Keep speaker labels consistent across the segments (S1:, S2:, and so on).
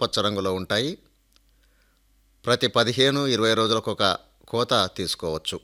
S1: ఆకుపచ్చ రంగులో ఉంటాయి ప్రతి పదిహేను ఇరవై రోజులకు ఒక కోత తీసుకోవచ్చు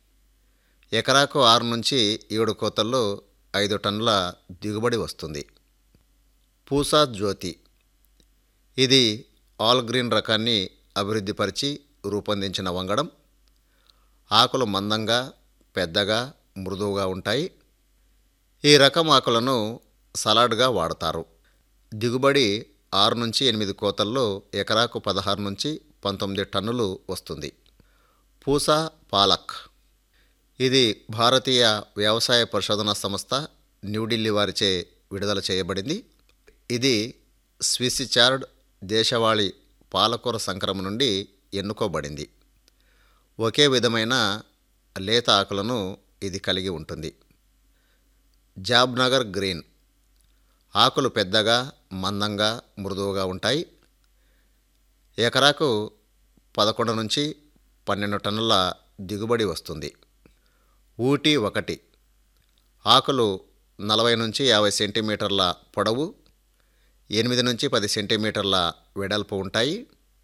S1: ఎకరాకు ఆరు నుంచి ఏడు కోతల్లో ఐదు టన్నుల దిగుబడి వస్తుంది పూసా జ్యోతి ఇది ఆల్ గ్రీన్ రకాన్ని అభివృద్ధిపరిచి రూపొందించిన వంగడం ఆకులు మందంగా పెద్దగా మృదువుగా ఉంటాయి ఈ రకం ఆకులను సలాడ్గా వాడతారు దిగుబడి ఆరు నుంచి ఎనిమిది కోతల్లో ఎకరాకు పదహారు నుంచి పంతొమ్మిది టన్నులు వస్తుంది పూసా పాలక్ ఇది భారతీయ వ్యవసాయ పరిశోధనా సంస్థ న్యూఢిల్లీ వారిచే విడుదల చేయబడింది ఇది స్విసిచార్డ్ దేశవాళీ పాలకూర సంకరం నుండి ఎన్నుకోబడింది ఒకే విధమైన లేత ఆకులను ఇది కలిగి ఉంటుంది జాబ్నగర్ గ్రీన్ ఆకులు పెద్దగా మందంగా మృదువుగా ఉంటాయి ఎకరాకు పదకొండు నుంచి పన్నెండు టన్నుల దిగుబడి వస్తుంది ఊటీ ఒకటి ఆకులు నలభై నుంచి యాభై సెంటీమీటర్ల పొడవు ఎనిమిది నుంచి పది సెంటీమీటర్ల వెడల్పు ఉంటాయి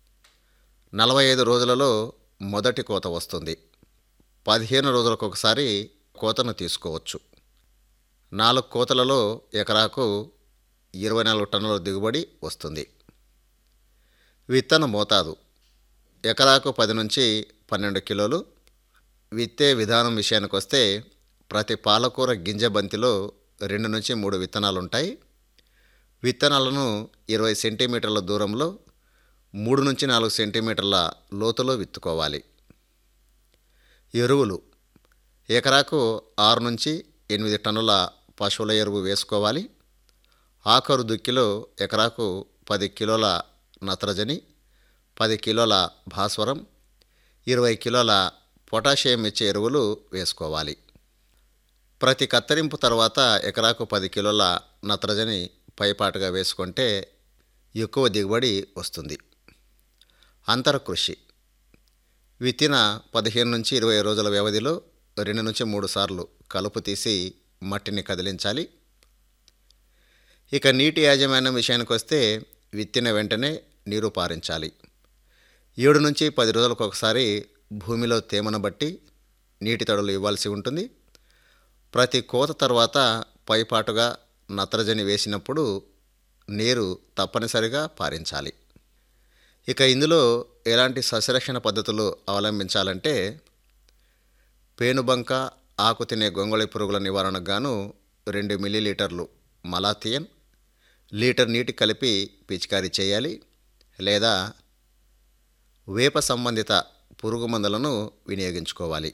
S1: నలభై ఐదు రోజులలో మొదటి కోత వస్తుంది పదిహేను రోజులకు ఒకసారి కోతను తీసుకోవచ్చు నాలుగు కోతలలో ఎకరాకు ఇరవై నాలుగు టన్నుల దిగుబడి వస్తుంది విత్తన మోతాదు ఎకరాకు పది నుంచి పన్నెండు కిలోలు విత్తే విధానం విషయానికి వస్తే ప్రతి పాలకూర గింజ బంతిలో రెండు నుంచి మూడు విత్తనాలు ఉంటాయి విత్తనాలను ఇరవై సెంటీమీటర్ల దూరంలో మూడు నుంచి నాలుగు సెంటీమీటర్ల లోతులో విత్తుకోవాలి ఎరువులు ఎకరాకు ఆరు నుంచి ఎనిమిది టన్నుల పశువుల ఎరువు వేసుకోవాలి ఆఖరు దుక్కిలో ఎకరాకు పది కిలోల నత్రజని పది కిలోల భాస్వరం ఇరవై కిలోల పొటాషియం ఇచ్చే ఎరువులు వేసుకోవాలి ప్రతి కత్తిరింపు తర్వాత ఎకరాకు పది కిలోల నత్రజని పైపాటుగా వేసుకుంటే ఎక్కువ దిగుబడి వస్తుంది అంతరకృషి విత్తిన పదిహేను నుంచి ఇరవై రోజుల వ్యవధిలో రెండు నుంచి మూడు సార్లు కలుపు తీసి మట్టిని కదిలించాలి ఇక నీటి యాజమాన్యం విషయానికి వస్తే విత్తిన వెంటనే నీరు పారించాలి ఏడు నుంచి పది రోజులకు ఒకసారి భూమిలో తేమను బట్టి నీటి తడులు ఇవ్వాల్సి ఉంటుంది ప్రతి కోత తర్వాత పైపాటుగా నత్రజని వేసినప్పుడు నీరు తప్పనిసరిగా పారించాలి ఇక ఇందులో ఎలాంటి సస్యరక్షణ పద్ధతులు అవలంబించాలంటే పేనుబంక ఆకు తినే గొంగళి పురుగుల నివారణకు గాను రెండు మిల్లీలీటర్లు మలాథియన్ లీటర్ నీటి కలిపి పిచికారీ చేయాలి లేదా వేప సంబంధిత పురుగు మందులను వినియోగించుకోవాలి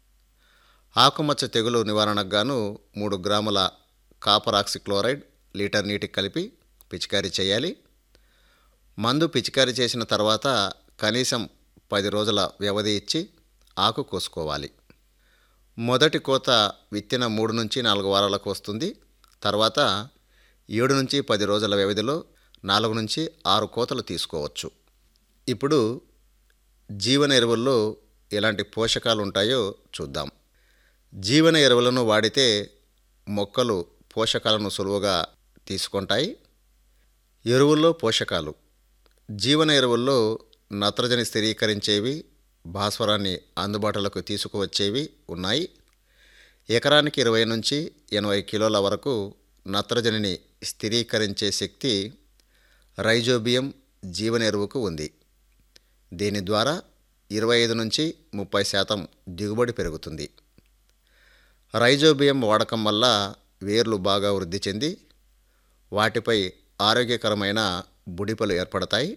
S1: ఆకుమచ్చ తెగులు నివారణకు గాను మూడు గ్రాముల కాపర్ ఆక్సిక్లోరైడ్ లీటర్ నీటికి కలిపి పిచికారీ చేయాలి మందు పిచికారీ చేసిన తర్వాత కనీసం పది రోజుల వ్యవధి ఇచ్చి ఆకు కోసుకోవాలి మొదటి కోత విత్తిన మూడు నుంచి నాలుగు వారాలకు వస్తుంది తర్వాత ఏడు నుంచి పది రోజుల వ్యవధిలో నాలుగు నుంచి ఆరు కోతలు తీసుకోవచ్చు ఇప్పుడు జీవన ఎరువుల్లో ఎలాంటి పోషకాలు ఉంటాయో చూద్దాం జీవన ఎరువులను వాడితే మొక్కలు పోషకాలను సులువుగా తీసుకుంటాయి ఎరువుల్లో పోషకాలు జీవన ఎరువుల్లో నత్రజని స్థిరీకరించేవి భాస్వరాన్ని అందుబాటులోకి తీసుకువచ్చేవి ఉన్నాయి ఎకరానికి ఇరవై నుంచి ఎనభై కిలోల వరకు నత్రజనిని స్థిరీకరించే శక్తి రైజోబియం జీవన ఎరువుకు ఉంది దీని ద్వారా ఇరవై ఐదు నుంచి ముప్పై శాతం దిగుబడి పెరుగుతుంది రైజోబియం వాడకం వల్ల వేర్లు బాగా వృద్ధి చెంది వాటిపై ఆరోగ్యకరమైన బుడిపలు ఏర్పడతాయి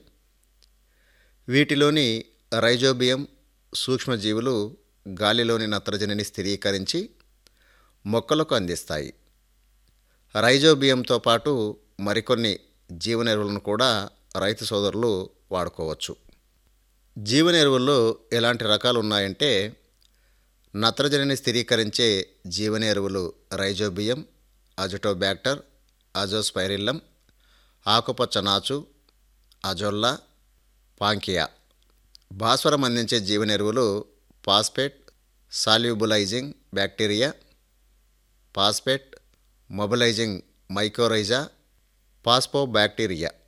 S1: వీటిలోని రైజోబియం సూక్ష్మజీవులు గాలిలోని నత్రజనిని స్థిరీకరించి మొక్కలకు అందిస్తాయి రైజోబియంతో పాటు మరికొన్ని జీవన ఎరువులను కూడా రైతు సోదరులు వాడుకోవచ్చు జీవన ఎరువుల్లో ఎలాంటి రకాలు ఉన్నాయంటే నత్రజనిని స్థిరీకరించే జీవన ఎరువులు రైజోబియం అజటోబ్యాక్టర్ అజోస్పైరిల్లం ఆకుపచ్చ నాచు అజొల్లా పాంకియా భాస్వరం అందించే జీవన ఎరువులు phosphate solubilizing bacteria phosphate mobilizing mycorrhiza phospho bacteria